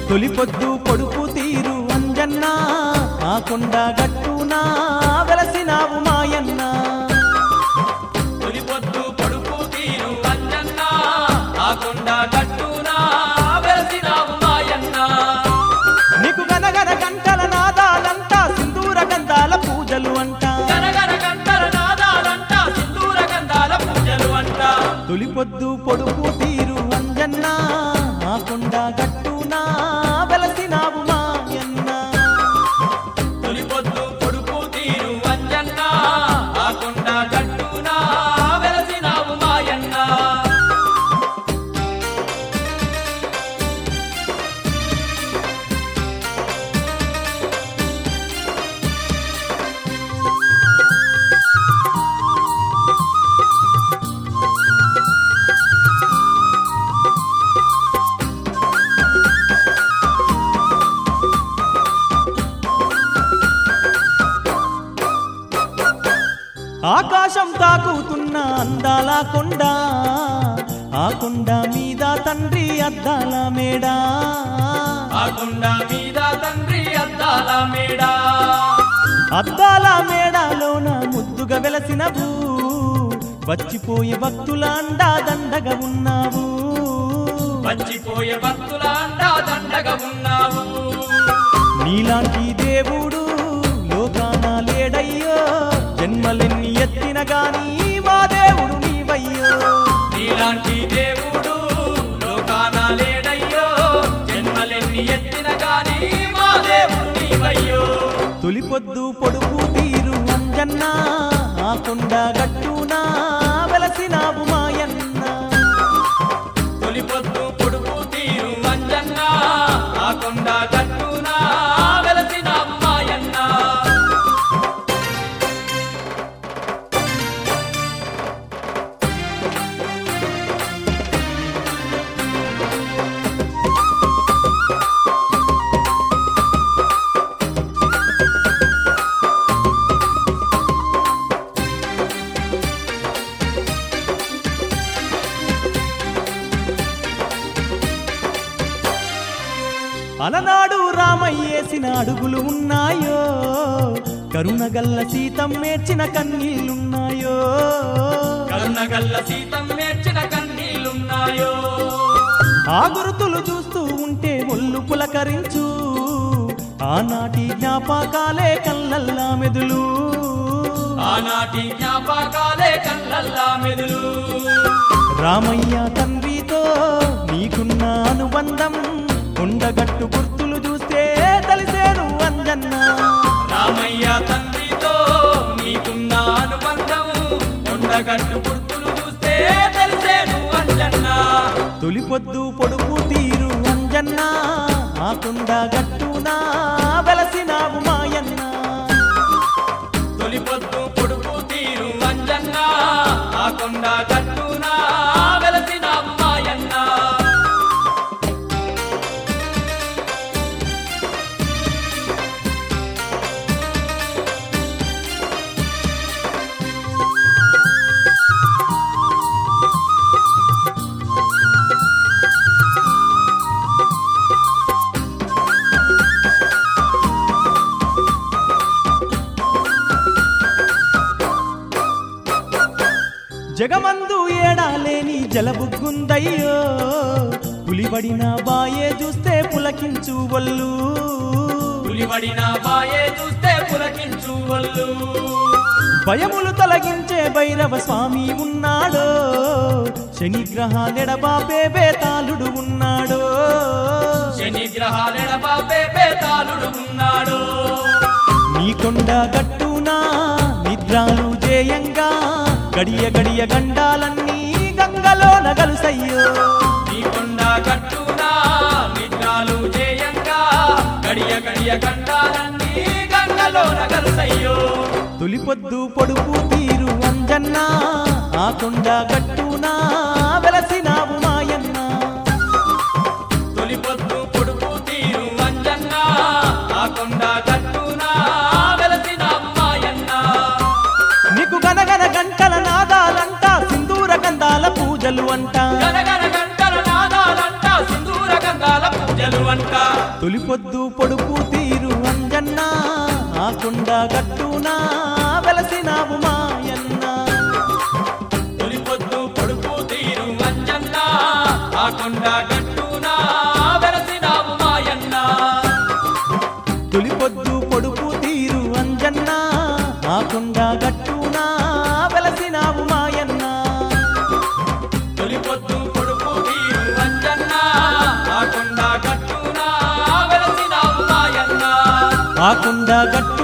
తొలి పొద్దు పొడుపు తీరు అంజన్న ఆ కొండ గట్టునా వెలసినావు మాయన్న తొలి పొద్దు పొడుపు తీరు అంజన్న ఆ కొండ గట్టున వెలసినావు మాయన్న నీకు గనగన గంటల నాదాలంతా సింధూర గంధాల పూజలు అంట గనగన గంటల నాదాలంట సింధూర గంధాల పూజలు అంట తొలి పొద్దు పొడుపు తీరు అంజన్న ఆ కొండ గట్టునా వెలసినావు మాయన్న తొలి పొద్దు పొడుపు తీరు అంజన్న ఆ కొండ గట్టున వెలసినావు మాయన్న ఆకాశం తాకుతున్న అందాల కొండ ఆ కొండ మీద తండ్రి అద్దాల మేడా ఆ కొండ మీద తండ్రి అద్దాల మేడా అద్దాల మేడాలోన ముద్దుగా వెలసినవు వచ్చిపోయే భక్తుల అండా దండగా ఉన్నావు వచ్చిపోయే భక్తుల అండా దండగా ఉన్నావు నీలాంటి దేవుడు లోకాన లేడయ్యో జన్మలెన్ని ఎత్తిన గాని మా దేవుడు నీవయ్యో నీలాంటి దేవుడు లోకాన లేడయ్యో జన్మలెన్ని ఎత్తిన గాని మా దేవుడు నీవయ్యో తొలి పొద్దు పొడుపు తీరు అంజన్న ఆ కొండ గట్టునా వెలసినావు మాయన్న తొలి పొద్దు పొడుపు తీరు మంజన్న ఆ కొండ గట్టున వెలసిన అమ్మాయన్న అలనాడు రామయ్యేసిన అడుగులు ఉన్నాయో కరుణగల్ల సీతం మేర్చిన కన్నీళ్ళున్నాయో కరుణగల్ల సీతం మేర్చిన కన్నీళ్ళున్నాయో ఆ గురుతులు చూస్తూ ఉంటే ఒళ్ళు పులకరించు ఆనాటి జ్ఞాపకాలే కళ్ళల్లా మెదులు ఆనాటి జ్ఞాపకాలే కళ్ళల్లా మెదులు రామయ్య తండ్రితో నీకున్న అనుబంధం కొండగట్టు గుర్తులు చూస్తే తెలిసేను అంజన్న రామయ్య తండ్రితో నీకున్న అనుబంధం కొండగట్టు గుర్తులు చూస్తే తెలిసేను అంజన్న తొలి పొద్దు పొడుపు తీరు అంజన్న ఆ కొండ గట్టునా వెలసినావు మాయన్న తొలి పొద్దు పొడుపు తీరు అంజన్న ఆ కొండ గట్టున వెలసిన అమ్మాయన్న జగమందు ఏడాలేని జలబుగ్గుందయ్యో పులిబడిన బాయే చూస్తే పులకించు వల్లు పులిబడిన బాయే చూస్తే పులకించు వల్లు భయములు తొలగించే భైరవ స్వామి ఉన్నాడో శనిగ్రహ నెడబాపే బేతాళుడు ఉన్నాడో శని గ్రహాలెడబాపే బేతాళుడు ఉన్నాడు నీ కొండ గట్టునా నిద్రాలు జేయంగా గడియ గడియ గండాలన్నీ గంగలో నగలుసయ్యో నీ కొండ గట్టున నిద్రాలు జేయంగా గడియ గడియ గండాలన్నీ గంగలో నగలుసయ్యో తొలి పొద్దు పొడుపు తీరు అంజన్న ఆ కొండ గట్టునా వెలసినావు మాయన్న తొలి పొద్దు పొడుపు తీరు అంజన్న ఆ కొండ గట్టున వెలసిన అమ్మాయన్న నీకు గనగన గంటల నాదాలంట సింధూర గంధాల పూజలు అంట గనగన గంటల నాదాలంట సింధూర గంగాల పూజలు పూజలు అంట తొలిపొద్దు పొడుపు తీరు అంజన్న ఆ కొండ గట్టునా వెలసినావు మాయన్న తొలి పొద్దు పొడుపు తీరు అంజన్న ఆ కొండ గట్టున వెలసినావు మాయన్న తొలిపొద్దు పొడుపు తీరు అంజన్న ఆ కొండ గట్టునా వెలసినావు మాయన్న తొలి పొద్దు పొడుపు తీరు అంజన్న ఆ కొండ గట్టున వెలసినావు మాయన్న ఆ కొండ గట్టు